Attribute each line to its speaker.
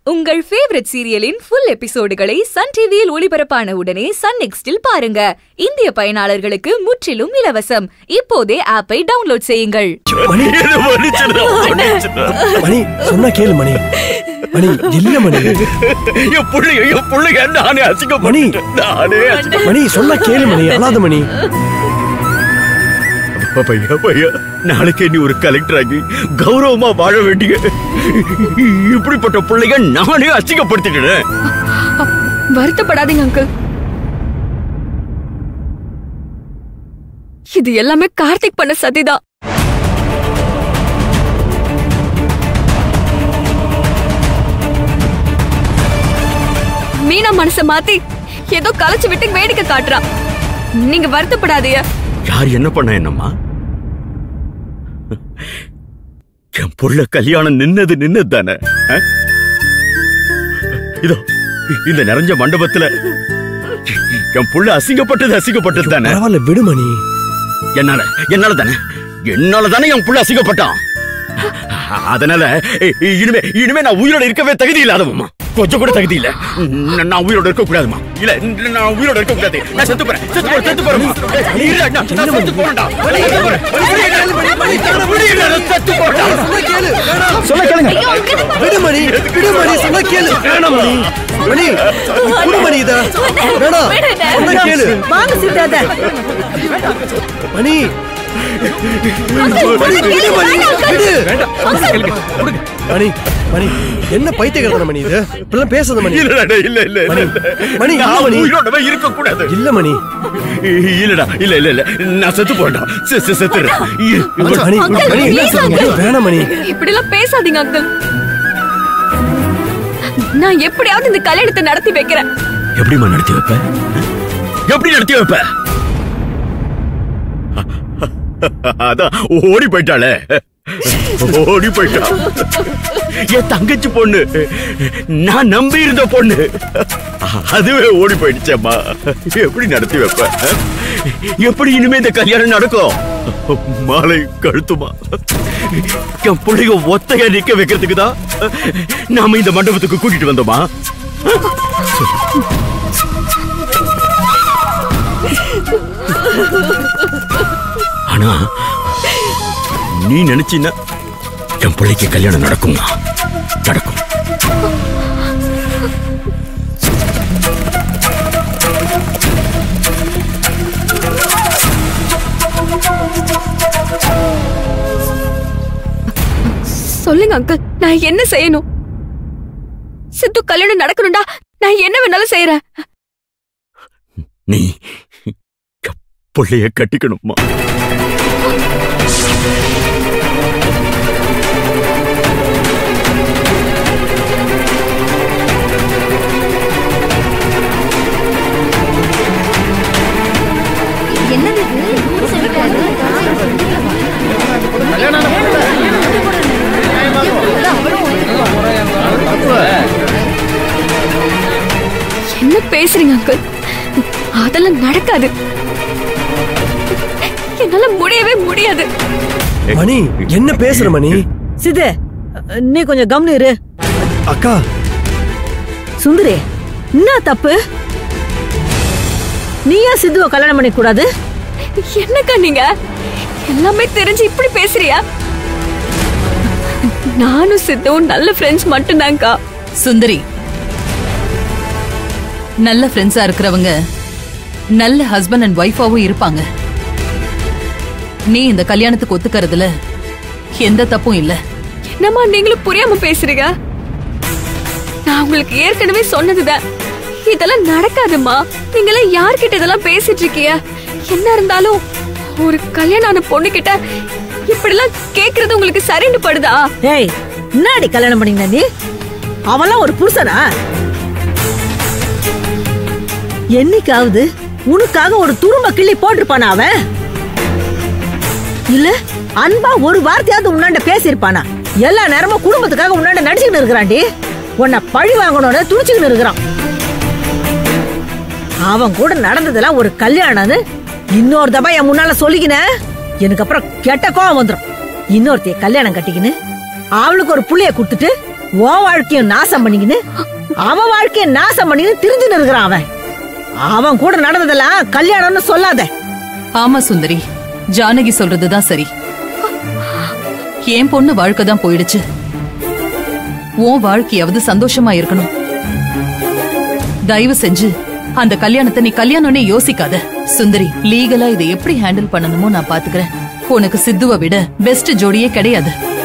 Speaker 1: உங்கள் ஃபேவரட் சீரியலின் ஃபுல் எபிசோடுகளை சன் டிவியில் ஒளிபரப்பான உடனே சன் நெக்ஸ்டில் பாருங்க இந்திய பயனாளர்களுக்கு முற்றிலும் இலவசம் இப்போதே ஆப்பை டவுன்லோட் செய்யுங்கள்
Speaker 2: மணி
Speaker 3: என்ன மன்னிச்சிடு, மன்னிச்சிடு.
Speaker 2: மணி சொன்னா கேளு மணி மணி இல்ல மணி
Speaker 3: என் புள்ளைய என் புள்ளைய நானே அசிங்கப்பட்டுட்டேன். நானே அசிங்க-
Speaker 2: மணி சொன்னா கேளு மணி அழாத மணி
Speaker 3: அப்பா, பையா பையா நாளைக்கே நீ ஒரு கலெக்டர் ஆகி கௌரவமா வாழ வேண்டிய இப்படிப்பட்ட பிள்ளைங்க நானே அசிங்கப்படுத்திட்டேன்
Speaker 1: வருத்தப்படாதீங்க அங்கிள் இது எல்லாமே கார்த்திக் பண்ண சதிதான் மீனா மனச மாத்தி ஏதோ கலைச்சு விட்டு வேடிக்கை காட்டுறா நீங்க வருத்தப்படாதீங்க
Speaker 3: யார் என்ன பண்ண என்னம்மா என் புள்ள கல்யாணம் நின்னது நின்னது தானே ஆ? இதோ இந்த நிறைஞ்ச மண்டபத்துல என் புள்ள அசிங்கப்பட்டது அசிங்கப்பட்டது தானே
Speaker 2: பரவாயில்ல விடு மணி
Speaker 3: என்னால என்னால தானே என்னால தானே என் புள்ள அசிங்கப்பட்டான் அதனால இ- இனிமே இனிமே நான் உயிரோட இருக்கவே தகுதி இல்லாதவம்மா கொஞ்சம் கூட தகுதி இல்ல ந- நான் உயிரோட இருக்க கூடாதுமா இல்ல ந- நான் உயிரோட இருக்க கூடாது நான் செத்து போறேன் செத்து போறேன் செத்து போறேன் இல்ல நான் நான் செத்து போறேன்டா செத்து போறேன். இல்ல, நான் செத்து போறேன்டா.
Speaker 2: சொல்ல கேளுங்க விடு மணி விடு மணி சொன்னா கேளு வேணாம் மணி மணி விடு மணி இத வேணாம் சொன்னா கேளு
Speaker 4: வாங்க சித்தார்த்த
Speaker 2: மணி மணி விடு மணி விடு மணி மணி என்ன பைத்தியக்காரத்தன மணி இது இப்படிலாம் பேசாத மணி
Speaker 3: இல்லடா, இல்ல இல்ல இல்ல
Speaker 2: மணி,
Speaker 3: இல்ல
Speaker 2: மணி,
Speaker 3: நான்
Speaker 2: இல்ல மணி.
Speaker 3: உயிரோடவே இருக்க கூடாது
Speaker 2: இல்ல மணி
Speaker 3: இல்லடா இல்ல இல்ல இல்ல நான் செத்து போறேன்டா செ- செ- செத்துறேன்
Speaker 2: Mani
Speaker 1: uncle,
Speaker 2: Mani
Speaker 1: please,
Speaker 2: Mani,
Speaker 1: uncle.
Speaker 2: வேணாம் மணி
Speaker 1: இப்படி எல்லாம் பேசாதீங்க அங்கிள் நான் எப்படியாவது இந்த கல்யாணத்தை நடத்தி வைக்கிறேன்
Speaker 3: எப்படிம்மா நடத்தி வைப்ப எப்படி நடத்தி வைப்ப அதான் ஓடி போயிட்டாளே ஓடி போயிட்டா என் தங்கச்சி பொண்ணு நான் நம்பி இருந்த பொண்ணு அதுவே ஓடி போயிடுச்சேம்மா எப்படி நடத்தி வைப்ப எப்படி இனிமே இந்த கல்யாணம் நடக்கும் மாலை கழுத்துமா என் பிள்ளைங்க ஒத்தையா நிக்க வைக்கிறதுக்கு தான் நாம இந்த மண்டபத்துக்கு கூட்டிட்டு வந்தோமா ஆனா நீ நினைச்சின்னா என் பிள்ளைக்கு கல்யாணம் நடக்குமா நடக்கும்
Speaker 1: சொல்லுங்க அங்கிள் நான் என்ன செய்யணும் சித்து கல்யாணம் நடக்கணும்டா நான் என்ன வேணாலும் செய்யறேன்
Speaker 3: நீ என் பிள்ளைய கட்டிக்கணுமா
Speaker 1: என்ன பேசுறீங்க அங்கிள் அதெல்லாம் நடக்காது என்னால முடியவே முடியாது
Speaker 2: மணி என்ன பேசுற மணி
Speaker 4: சித்து நீ கொஞ்சம் கவனம் இரு
Speaker 2: அக்கா
Speaker 4: சுந்தரி என்ன தப்பு நீயா சித்துவ கல்யாணம் பண்ணிக்க கூடாது
Speaker 1: என்னக்கா நீங்க எல்லாமே தெரிஞ்சு இப்படி பேசுறியா நானும் சித்துவும் நல்ல ஃப்ரெண்ட்ஸ் மட்டும்தான்க்கா
Speaker 5: சுந்தரி நல்ல ஃப்ரெண்ட்ஸா இருக்கிறவங்க நல்ல ஹஸ்பண்ட் அண்ட் ஒய்ஃபாவும் இருப்பாங்க நீ இந்த கல்யாணத்துக்கு ஒத்துக்கறதுல எந்த தப்பும் இல்ல
Speaker 1: என்னம்மா நீங்களும் புரியாம பேசுறீங்க நான் உங்களுக்கு ஏற்கனவே சொன்னதுதான் இதெல்லாம் நடக்காதும்மா நீங்களாம் யார்கிட்ட இதெல்லாம் பேசிட்டு இருக்கீங்க என்ன இருந்தாலும் ஒரு கல்யாணம் ஆன பொண்ணு கிட்ட இப்படிலாம் கேக்குறது உங்களுக்கு சரின்னு படுதா
Speaker 4: ஏய் என்னடி கல்யாணம் பண்ணீங்க நீ அவன்லாம் ஒரு புருஷனா என்னைக்காவது உனக்காக ஒரு துரும்ப கிள்ளி போட்டிருப்பானா அவன் இல்ல அன்பா ஒரு வார்த்தையாவது உன்னாண்ட பேசியிருப்பானா எல்லா நேரமும் குடும்பத்துக்காக உன்னாண்ட நடிச்சுக்கிட்டு இருக்கிறான்டி உன்னை பழி வாங்கணும்னு துடிச்சுக்கிட்டு இருக்கிறான் அவன் கூட நடந்ததெல்லாம் ஒரு கல்யாணம்னு இன்னொரு தபா என் முன்னால சொல்லிக்கினேன் எனக்கு அப்புறம் கெட்ட கோவம் வந்துடும் இன்னொருத்தைய கல்யாணம் கட்டிக்கின்னு அவளுக்கு ஒரு புள்ளைய கொடுத்துட்டு உன் வாழ்க்கைய நாசம் பண்ணிக்கின்னு அவன் வாழ்க்கைய நாசம் பண்ணிக்கின்னு திரிஞ்சுன்னு இருக்கிறான் அவன் அவன் கூட நடந்ததெல்லாம் கல்யாணம்னு சொல்லாத
Speaker 5: ஆமா சுந்தரி ஜானகி சொல்றதுதான் சரி என் பொண்ணு வாழ்க்கை தான் போயிடுச்சு உன் வாழ்க்கையாவது சந்தோஷமா இருக்கணும் தயவு செஞ்சு அந்த கல்யாணத்தை நீ கல்யாணம்னே யோசிக்காத சுந்தரி லீகலா இதை எப்படி ஹேண்டில் பண்ணணுமோ நான் பாத்துக்கிறேன் உனக்கு சித்துவை விட பெஸ்ட் ஜோடியே கிடையாது